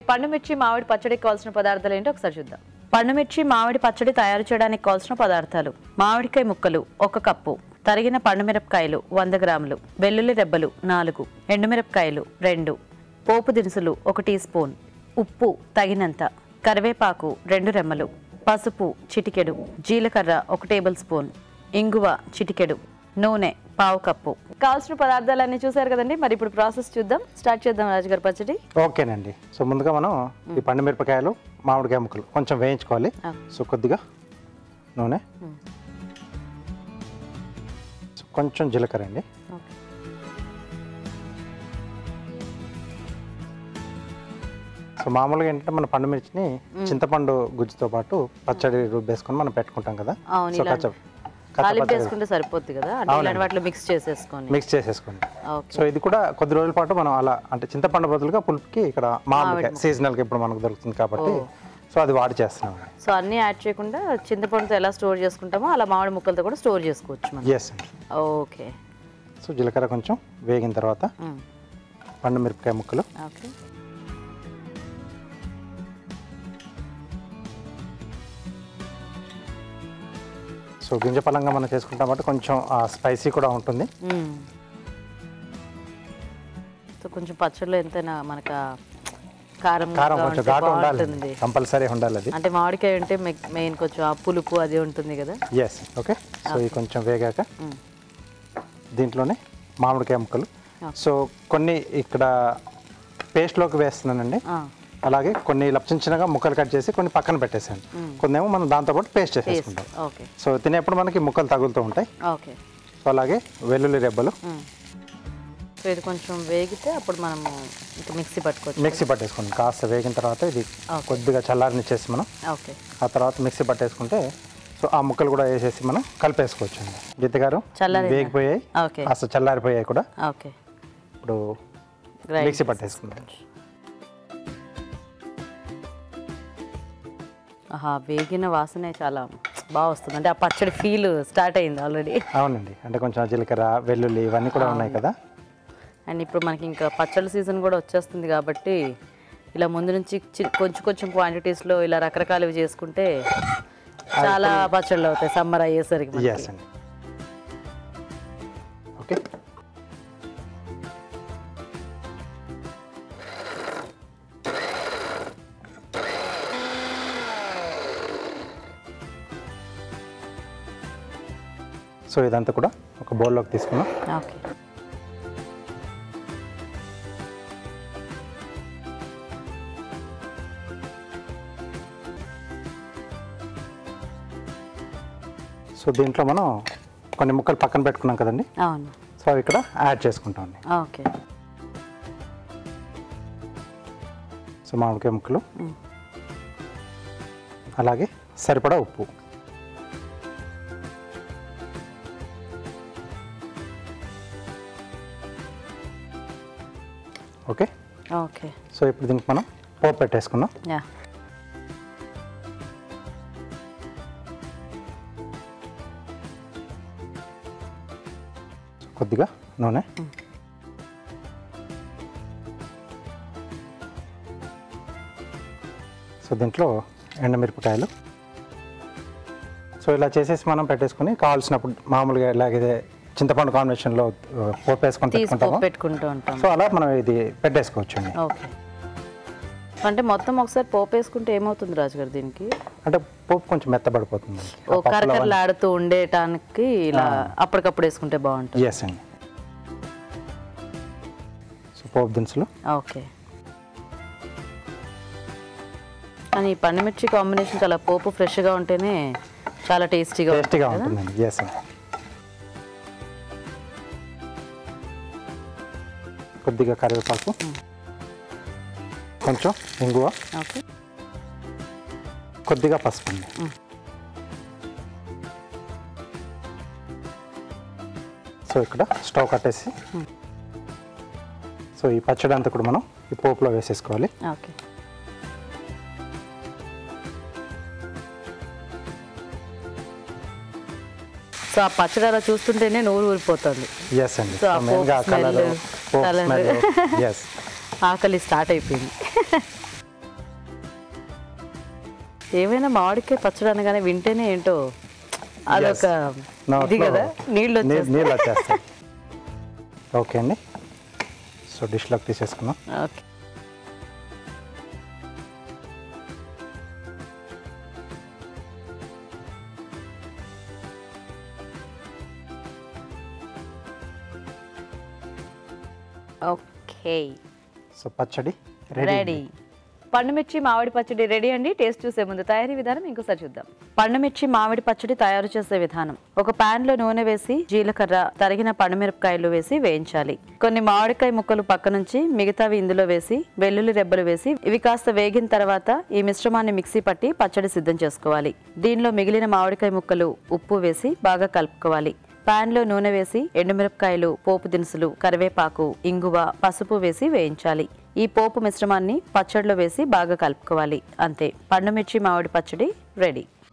పండు మిర్చి మామిడి పచ్చడికి కావాల్సిన పదార్థాలు ఏంటో ఒకసారి చూద్దాం పండు మిర్చి మామిడి పచ్చడి తయారు చేయడానికి కావాల్సిన పదార్థాలు మామిడికాయ ముక్కలు ఒక కప్పు తరిగిన పండుమిరపకాయలు వంద గ్రాములు వెల్లుల్లి రెబ్బలు నాలుగు ఎండుమిరపకాయలు రెండు పోపు దినుసులు ఒక టీ స్పూన్ ఉప్పు తగినంత కరివేపాకు రెండు రెమ్మలు పసుపు చిటికెడు జీలకర్ర ఒక టేబుల్ స్పూన్ ఇంగువ చిటికెడు నూనె పావు కప్పు కావాల్సిన పదార్థాలన్నీ చూసారు కదండి మరి ఇప్పుడు ప్రాసెస్ చూద్దాం స్టార్ట్ చేద్దాం రాజుగారి పచ్చడి ఓకేనండి సో ముందుగా మనం ఈ పండు మిరపకాయలు మామిడికాయ ముక్కలు కొంచెం వేయించుకోవాలి ఆ. సో కొద్దిగా నూనె సో కొంచెం జీలకర్ర అండి ఓకే సో మామూలుగా ఏంటంటే మన పండు మిర్చిని చింతపండు గుజ్జుతో పాటు పచ్చడి రుబ్బేసుకొని మనం పెట్టుకుంటాం కదా అవును, సో ఇలా కచ్చ తాలింపు వేసుకుంటే సరిపోద్ది కదా అంటే ఇలాంటి వాటిలో మిక్స్ చేసేసుకొని మిక్స్ చేసేసుకోండి ఓకే సో ఇది కూడా కొద్ది రోజుల పాటు మనం అలా అంటే చింతపండు బదులుగా పులుపుకి ఇక్కడ మామిడికాయ సీజనల్గా ఇప్పుడు మనకు దొరుకుతుంది కాబట్టి సో అది వాడి చేస్తున్నాం సో అన్నీ యాడ్ చేయకుండా చింతపండుతో ఎలా స్టోర్ చేసుకుంటామో అలా మామిడి ముక్కలతో కూడా స్టోర్ చేసుకోవచ్చు మనం ఎస్ అండి ఓకే సో జీలకర్ర కొంచెం వేగిన తర్వాత మ్, పండు మిరపకాయ ముక్కలు ఓకే సో గింజ పలంగా మనం చేసుకుంటాం కాబట్టి కొంచెం స్పైసీ కూడా ఉంటుంది మ్. సో కొంచెం పచ్చడిలో ఎంతైనా మనకు ఆ కారం కారం గా కొంచెం ఉంటే ఘాటు ఉండాలి బాగుంటుంది కంపల్సరీ ఉండాలి అది అంటే మామిడికాయ ఉంటే మెయిన్ కొంచెం ఆ పులుపు అది ఉంటుంది కదా ఎస్ ఓకే సో ఇది కొంచెం వేగాక మ్, దీంట్లోనే మామిడికాయ ముక్కలు Okay. సో కొన్ని ఇక్కడ పేస్ట్లోకి వేస్తున్నానండి ఆ, అలాగే కొన్ని ఇలా చిన్న చిన్నగా ముక్కలు కట్ చేసి కొన్ని పక్కన పెట్టేసాను కొన్ని ఏమో మనం దాంతోపాటు పేస్ట్ చేసేసుకుంటాం ఓకే సో తినేప్పుడు మనకి ముక్కలు తగులుతూ ఉంటాయి ఓకే సో అలాగే వెల్లుల్లి రెబ్బలు మ్. సో ఇది కొంచెం వేగితే అప్పుడు మనము ఇంకా మిక్సీ పట్టుకోవచ్చు మిక్సీ పట్టేసుకోండి కాస్త వేగిన తర్వాత ఇది కొద్దిగా చల్లారనిచ్చేసి మనం ఓకే ఆ తర్వాత మిక్సీ పట్టేసుకుంటే సో ఆ ముక్కలు కూడా వేసేసి మనం కలిపేసుకోవచ్చు అండి గీత గారు చల్లారిందా? వేగిపోయాయి ఓకే కాస్త చల్లారిపోయాయి కూడా ఓకే ఇప్పుడు Grind మిక్సీ పట్టేసుకుందాం ఆహా వేగిన వాసనే చాలా బాగా వస్తుంది అంటే ఆ పచ్చడి ఫీల్ స్టార్ట్ అయింది ఆల్రెడీ అవునండి అంటే కొంచెం జీలకర్ర వెల్లుల్లి ఇవన్నీ కూడా ఉన్నాయి కదా అండ్ ఇప్పుడు మనకి ఇంకా పచ్చళ్ళ సీజన్ కూడా వచ్చేస్తుంది కాబట్టి ఇలా ముందు నుంచి చి- కొంచెం కొంచెం క్వాంటిటీస్లో ఇలా రకరకాలవి చేసుకుంటే చాలా పచ్చళ్ళు అవుతాయి సమ్మర్ అయ్యేసరికి మనకి. ఎస్ అండి ఓకే సో ఇదంతా కూడా ఒక బౌల్లోకి తీసుకున్నాం ఓకే సో దీంట్లో మనం కొన్ని ముక్కలు పక్కన పెట్టుకున్నాం కదండి అవును సో అవి ఇక్కడ యాడ్ చేసుకుంటాం అండి ఓకే సో మామిడికాయ ముక్కలు మ్. అలాగే సరిపడా ఉప్పు ఓకే ఓకే సో ఇప్పుడు దీనికి మనం పోపు పెట్టేసుకుందాం యా కొద్దిగా నూనె సో దీంట్లో ఎండమిరపకాయలు సో ఇలా చేసేసి మనం పెట్టేసుకుని కావాల్సినప్పుడు మామూలుగా ఇలాగే చింతపండు కాంబినేషన్లో ఆ, పోపు వేసుకొని తీసి పెట్టుకుంటాము పోపు పెట్టుకుంటూ ఉంటాం సో అలా మనం ఇది పెట్టేసుకోవచ్చు అండి ఓకే అంటే మొత్తం ఒకసారి పోపు వేసుకుంటే ఏమవుతుంది రాజుగారు దీనికి అంటే పోపు కొంచెం మెత్తబడిపోతుంది ఓ కరకరలాడుతూ ఉండేటానికి ఇలా అప్పటికప్పుడు వేసుకుంటే బాగుంటుంది ఎస్ అండి సో పోపు దినుసులు ఓకే కానీ ఈ పండుమిర్చి కాంబినేషన్ చాలా పోపు ఫ్రెష్గా ఉంటేనే చాలా టేస్టీగా టేస్టీగా ఉంటుందండి ఎస్ అండి కొద్దిగా కరివేపాకు కొంచెం ఇంగువ ఓకే కొద్దిగా పసుపు అండి సో ఇక్కడ స్టవ్ కట్టేసి సో ఈ పచ్చడి అంతా కూడా మనం ఈ పోపులో వేసేసుకోవాలి ఓకే సో ఆ పచ్చడి అలా చూస్తుంటేనే నోరు ఊరిపోతుంది ఎస్ అండి సో ఆ మెయిన్గా పోపు కలర్ smell, పోపు colour. స్మెల్ ఎస్ ఆకలి స్టార్ట్ అయిపోయింది ఏమైనా మామిడికాయ పచ్చడి అనగానే వింటేనే ఏంటో అదొక ఇది కదా నీళ్ళు నీ- వచ్చేస్తాయి నీళ్ళు వచ్చేస్తాయి ఓకే అండి సో డిష్లోకి తీసేసుకున్నాం ఓకే ఓకే సో పచ్చడి రెడీ రెడీ పండుమిర్చి మామిడి పచ్చడి రెడీ అండి టేస్ట్ చూసే ముందు తయారీ విధానం ఇంకోసారి చూద్దాం పండుమిర్చి మామిడి పచ్చడి తయారు చేసే విధానం ఒక పాన్ లో నూనె వేసి జీలకర్ర తరిగిన పండుమిరపకాయలు వేసి వేయించాలి కొన్ని మామిడికాయ ముక్కలు పక్క నుంచి మిగతావి ఇందులో వేసి వెల్లుల్లి రెబ్బలు వేసి ఇవి కాస్త వేగిన తర్వాత ఈ మిశ్రమాన్ని మిక్సీ పట్టి పచ్చడి సిద్ధం చేసుకోవాలి దీనిలో మిగిలిన మామిడికాయ ముక్కలు ఉప్పు వేసి బాగా కలుపుకోవాలి పాన్ లో నూనె వేసి ఎండుమిరపకాయలు పోపు దినుసులు కరివేపాకు ఇంగువ పసుపు వేసి వేయించాలి ఈ పోపు మిశ్రమాన్ని పచ్చడిలో వేసి బాగా కలుపుకోవాలి అంతే పండుమిర్చి మామిడి పచ్చడి రెడీ